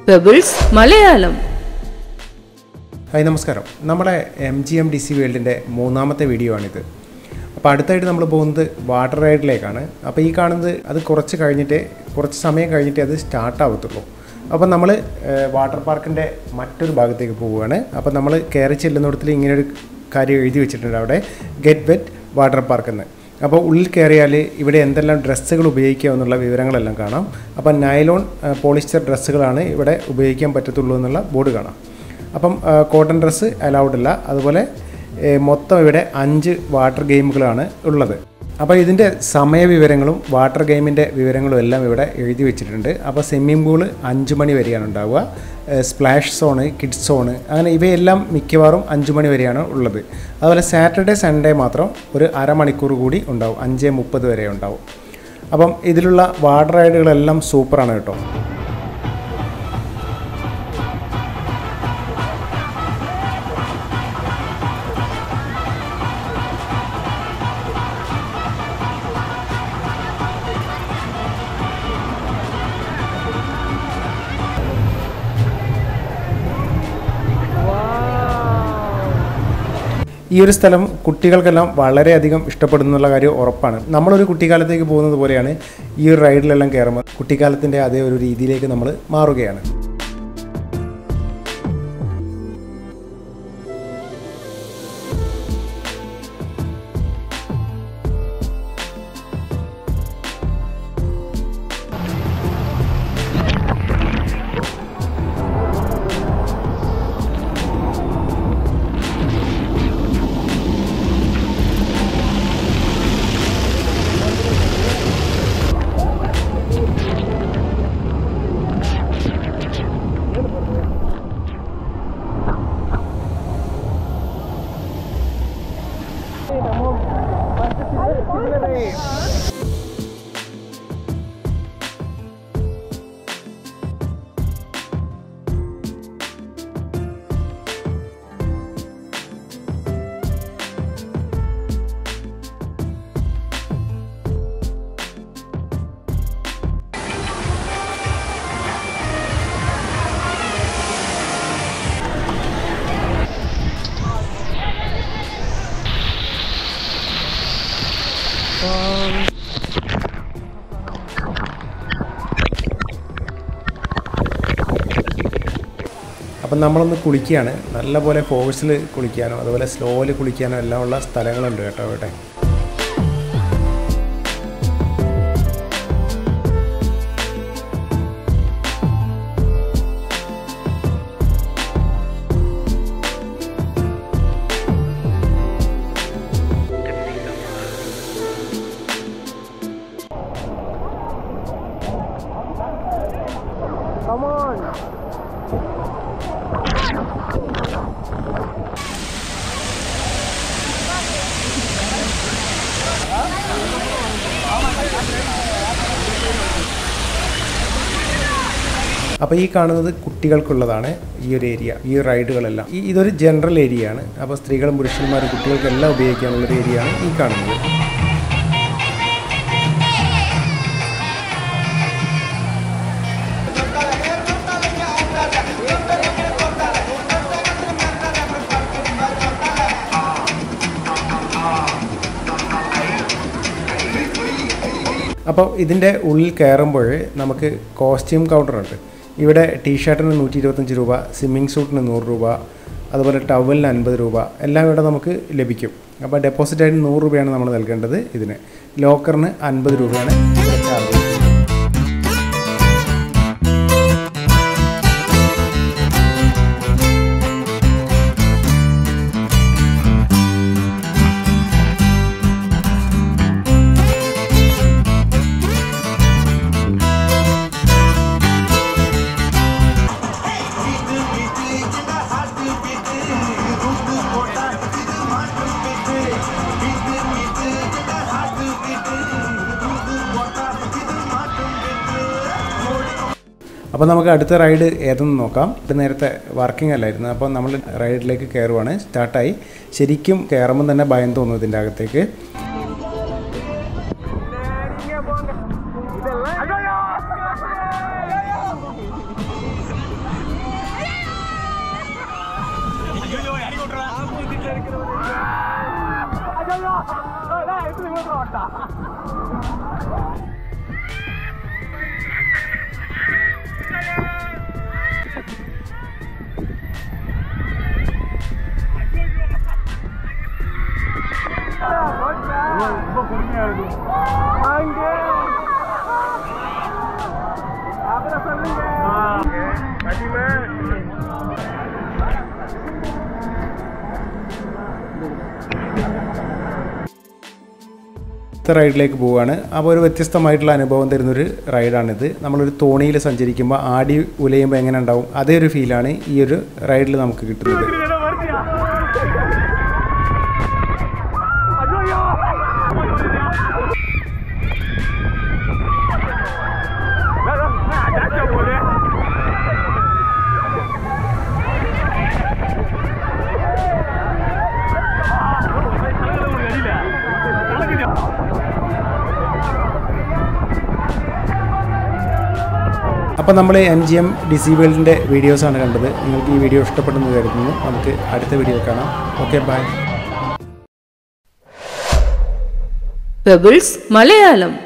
pebbles Malayalam hi നമസ്കാരം നമ്മുടെ M G M D C വേൾഡിൻ്റെ മൂന്നാമത്തെ വീഡിയോ ആണിത് അപ്പോൾ അടുത്തായിട്ട് നമ്മൾ പോകുന്നത് വാട്ടർ റൈഡിലേക്കാണ് അപ്പോൾ ഈ കാണുന്നത് അത് കുറച്ച് കഴിഞ്ഞിട്ട് കുറച്ച് സമയം കഴിഞ്ഞിട്ട് അത് സ്റ്റാർട്ട് ആവത്തുള്ളൂ അപ്പോൾ നമ്മൾ വാട്ടർ പാർക്കിൻ്റെ മറ്റൊരു ഭാഗത്തേക്ക് പോവുകയാണ് അപ്പോൾ നമ്മൾ കയറി ചെല്ലുന്നിടത്തിൽ ഇങ്ങനൊരു കാര്യം എഴുതി വെച്ചിട്ടുണ്ട് അവിടെ ഗെറ്റ് വെറ്റ് വാട്ടർ പാർക്ക് എന്ന് അപ്പോൾ ഉള്ളിൽ കയറിയാൽ ഇവിടെ എന്തെല്ലാം ഡ്രസ്സുകൾ ഉപയോഗിക്കുക എന്നുള്ള വിവരങ്ങളെല്ലാം കാണാം അപ്പോൾ നൈലോൺ പോളിസ്റ്റർ ഡ്രസ്സുകളാണ് ഇവിടെ ഉപയോഗിക്കാൻ പറ്റത്തുള്ളൂ എന്നുള്ള ബോർഡ് കാണാം അപ്പം കോട്ടൺ ഡ്രസ്സ് അലൗഡ് അല്ല അതുപോലെ ഏ, മൊത്തം ഇവിടെ അഞ്ച് വാട്ടർ ഗെയിമുകളാണ് ഉള്ളത് അപ്പോൾ ഇതിൻ്റെ സമയവിവരങ്ങളും വാട്ടർ ഗെയിമിൻ്റെ വിവരങ്ങളും എല്ലാം ഇവിടെ എഴുതി വെച്ചിട്ടുണ്ട് അപ്പോൾ സ്വിമ്മിംഗ് പൂള് അഞ്ച് മണി വരെയാണ് ഉണ്ടാവുക ഏ, സ്പ്ലാഷ് സോണ് കിഡ്സ് സോണ് അങ്ങനെ ഇവയെല്ലാം മിക്കവാറും അഞ്ച് മണി വരെയാണ് ഉള്ളത് അതുപോലെ സാറ്റർഡേ സൺഡേ മാത്രം ഒരു അരമണിക്കൂർ കൂടി ഉണ്ടാവും അഞ്ച് മുപ്പത് വരെ ഉണ്ടാവും അപ്പം ഇതിലുള്ള വാട്ടർ റൈഡുകളെല്ലാം സൂപ്പറാണ് കേട്ടോ ഈ ഒരു സ്ഥലം കുട്ടികൾക്കെല്ലാം വളരെയധികം ഇഷ്ടപ്പെടുന്നുള്ള കാര്യം ഉറപ്പാണ് നമ്മളൊരു കുട്ടിക്കാലത്തേക്ക് പോകുന്നത് പോലെയാണ് ഈ ഒരു റൈഡിലെല്ലാം കയറുമ്പോൾ കുട്ടിക്കാലത്തിൻ്റെ അതേ ഒരു രീതിയിലേക്ക് നമ്മൾ മാറുകയാണ് അപ്പം നമ്മളൊന്ന് കുളിക്കുകയാണ് നല്ലപോലെ ഫോഴ്സിൽ കുളിക്കാനോ അതുപോലെ സ്ലോയിൽ കുളിക്കാനോ എല്ലാം ഉള്ള സ്ഥലങ്ങളുണ്ട് കേട്ടോ ഇവിടെ അപ്പോൾ ഈ കാണുന്നത് കുട്ടികൾക്കുള്ളതാണ് ഈ ഒരു ഏരിയ ഈ റൈഡുകളെല്ലാം ഈ ഇതൊരു ജനറൽ ഏരിയ ആണ് അപ്പോൾ സ്ത്രീകളും പുരുഷന്മാരും കുട്ടികൾക്കെല്ലാം ഉപയോഗിക്കാനുള്ള ഒരു ഏരിയ ആണ് ഈ കാണുന്നത് അപ്പോൾ ഇതിൻ്റെ ഉള്ളിൽ കയറുമ്പോൾ നമുക്ക് കോസ്റ്റ്യൂം കൗണ്ടറുണ്ട് ഇവിടെ ടീഷർട്ടിന് നൂറ്റി ഇരുപത്തഞ്ച് രൂപ സ്വിമ്മിങ് സൂട്ടിന് നൂറ് രൂപ അതുപോലെ ടവലിന് അൻപത് രൂപ എല്ലാം ഇവിടെ നമുക്ക് ലഭിക്കും അപ്പോൾ ഡെപ്പോസിറ്റായിട്ട് നൂറ് രൂപയാണ് നമ്മൾ നൽകേണ്ടത് ഇതിന് ലോക്കറിന് അൻപത് രൂപയാണ് ഇവിടെ ചാർജ് അപ്പോൾ നമുക്ക് അടുത്ത റൈഡ് ഏതെന്ന് നോക്കാം ഇത് നേരത്തെ വർക്കിംഗ് അല്ലായിരുന്നു അപ്പോൾ നമ്മൾ റൈഡിലേക്ക് കയറുവാണ് സ്റ്റാർട്ടായി ശരിക്കും കയറുമ്പോൾ തന്നെ ഭയം തോന്നും ഇതിൻ്റെ അകത്തേക്ക് അടുത്ത റൈഡിലേക്ക് പോവുകയാണ് അപ്പോൾ ഒരു വ്യത്യസ്തമായിട്ടുള്ള അനുഭവം തരുന്നൊരു റൈഡാണിത് നമ്മളൊരു തോണിയിൽ സഞ്ചരിക്കുമ്പോൾ ആടി ഉലയുമ്പോൾ എങ്ങനെ ഉണ്ടാവും അതേ ഒരു ഫീലാണ് ഈ ഒരു റൈഡിൽ നമുക്ക് കിട്ടുന്നത് അപ്പോൾ നമ്മൾ M G M D C വേൾഡിൻ്റെ വീഡിയോസാണ് കണ്ടത് നിങ്ങൾക്ക് ഈ വീഡിയോ ഇഷ്ടപ്പെട്ടെന്ന് കരുതുന്നു നമുക്ക് അടുത്ത വീഡിയോ കാണാം ഓക്കെ ബൈ പെബിൾസ് മലയാളം